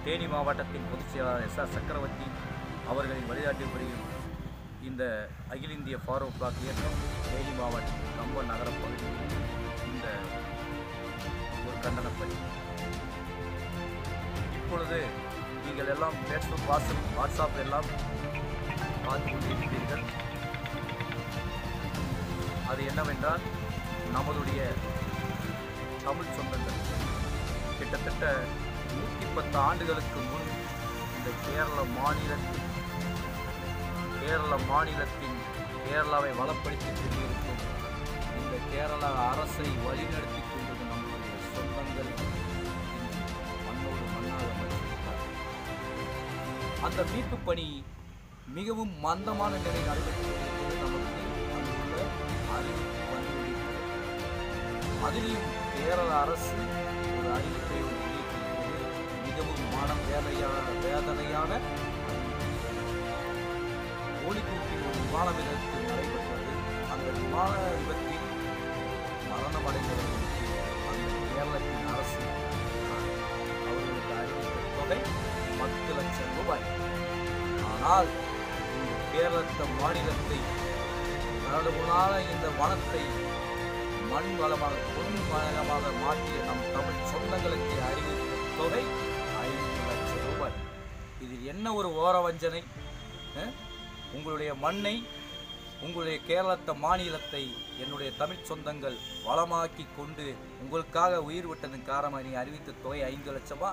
தேனி மாவட்டத்தின் பொதுச் செயலாளர் எஸ் ஆர் சக்கரவர்த்தி அவர்களின் வழிகாட்டுபடியும் இந்த அகில இந்திய ஃபார்வர்ட் பிளாக் இயக்கம் தேனி மாவட்டம் கம்பம் நகரப் பகுதியில் இந்த ஒரு கண்டனப்படி இப்பொழுது நீங்கள் எல்லாம் ஃபேஸ்புக் வாட்ஸ்அப் வாட்ஸ்அப் எல்லாம் பார்த்து கொண்டிருக்கிறீர்கள் அது என்னவென்றால் நம்மளுடைய தமிழ் சொந்தங்கள் கிட்டத்தட்ட நூற்றி பத்து ஆண்டுகளுக்கு முன் இந்த கேரள மாநிலத்தின் கேரள மாநிலத்தின் கேரளாவை வளப்படுத்தி கொண்டிருக்கும் இந்த கேரள அரசை வழிநடத்தி கொண்டிருக்கும் நம்மளுடைய சொந்தங்கள் இன்று மண்ணோடு மண்ணாக மறைந்திருக்கிறார்கள். அந்த மீட்பு பணி மிகவும் மந்தமான நிலை நடைபெற்று கொண்டிருப்பது நமக்கு அங்குள்ள அறிவிப்பு வந்துள்ளது அதிலும் கேரள அரசு ஒரு அறிவிப்பை வெளியிட்டிருப்பது மிகவும் மனம் வேதையான வேதனையான ஓலிக்கூட்டில் ஒரு விமான விபத்து நடைபெற்றது அந்த விமான விபத்தில் மரணமடைந்தவர்களுக்கு அந்த கேரளத்தின் அரசு அவர்களுக்கு அறிவித்த தொகை பத்து லட்சம் ரூபாய் ஆனால் இந்த கேரளத்த மாநிலத்தை நடுமுனால இந்த வனத்தை மண் வளமாக பொன் வளமாக மாற்றிய நம் தமிழ் சொந்தங்களுக்கு அறிவித்த தொகை ஐந்து லட்சம் ரூபாய் இதில் என்ன ஒரு ஓர வஞ்சனை அஹ்? உங்களுடைய மண்ணை உங்களுடைய கேரளத்த மாநிலத்தை என்னுடைய தமிழ் சொந்தங்கள் வளமாக்கி கொண்டு உங்களுக்காக உயிர் விட்டதன் காரணமாக நீ அறிவித்த தொகை ஐந்து லட்சமா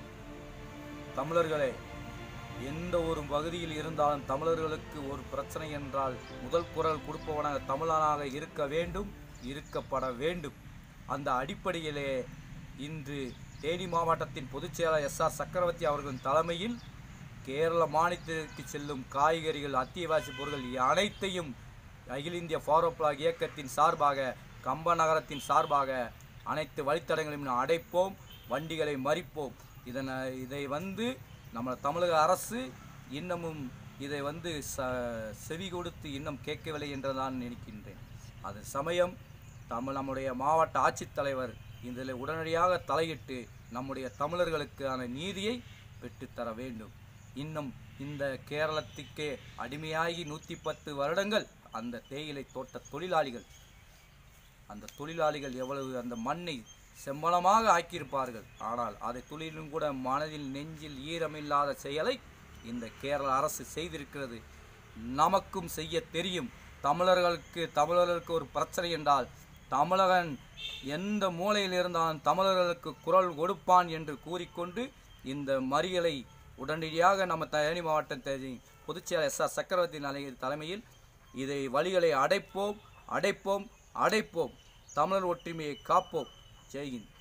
தமிழர்களே எந்த ஒரு பகுதியில் இருந்தாலும் தமிழர்களுக்கு ஒரு பிரச்சனை என்றால் முதல் குரல் கொடுப்பவனாக தமிழனாக இருக்க வேண்டும் இருக்கப்பட வேண்டும் அந்த அடிப்படையிலே இன்று தேனி மாவட்டத்தின் பொதுச் செயலாளர் எஸ் ஆர் சக்கரவர்த்தி அவர்களின் தலைமையில் கேரள மாநிலத்திற்கு செல்லும் காய்கறிகள் அத்தியாவசிய பொருட்கள் அனைத்தையும் அகில இந்திய ஃபார்வர்ட் பிளாக் இயக்கத்தின் சார்பாக கம்ப நகரத்தின் சார்பாக அனைத்து வழித்தடங்களையும் அடைப்போம் வண்டிகளை மறிப்போம் இதனை இதை வந்து நம்ம தமிழக அரசு இன்னமும் இதை வந்து ச செவி கொடுத்து இன்னும் கேட்கவில்லை என்று நான் நினைக்கின்றேன் அது சமயம் தமிழ் நம்முடைய மாவட்ட ஆட்சித்தலைவர் இதில் உடனடியாக தலையிட்டு நம்முடைய தமிழர்களுக்கான நீதியை பெற்றுத்தர வேண்டும் இன்னும் இந்த கேரளத்துக்கே அடிமையாகி நூற்றி பத்து வருடங்கள் அந்த தேயிலை தோட்ட தொழிலாளிகள் அந்த தொழிலாளிகள் எவ்வளவு அந்த மண்ணை செம்மலமாக ஆக்கியிருப்பார்கள் ஆனால் அதை துளியிலும் கூட மனதில் நெஞ்சில் ஈரமில்லாத செயலை இந்த கேரள அரசு செய்திருக்கிறது நமக்கும் செய்ய தெரியும் தமிழர்களுக்கு தமிழர்களுக்கு ஒரு பிரச்சனை என்றால் தமிழகன் எந்த மூலையில் இருந்தாலும் தமிழர்களுக்கு குரல் கொடுப்பான் என்று கூறிக்கொண்டு இந்த மறியலை உடனடியாக நம்ம தேனி மாவட்ட பொதுச்செயலர் எஸ் ஆர் சக்கரவர்த்தி நிலை- தலைமையில் இதை வழிகளை அடைப்போம் அடைப்போம் அடைப்போம் தமிழர் ஒற்றுமையை காப்போம் ஜெய்ஹிந்த்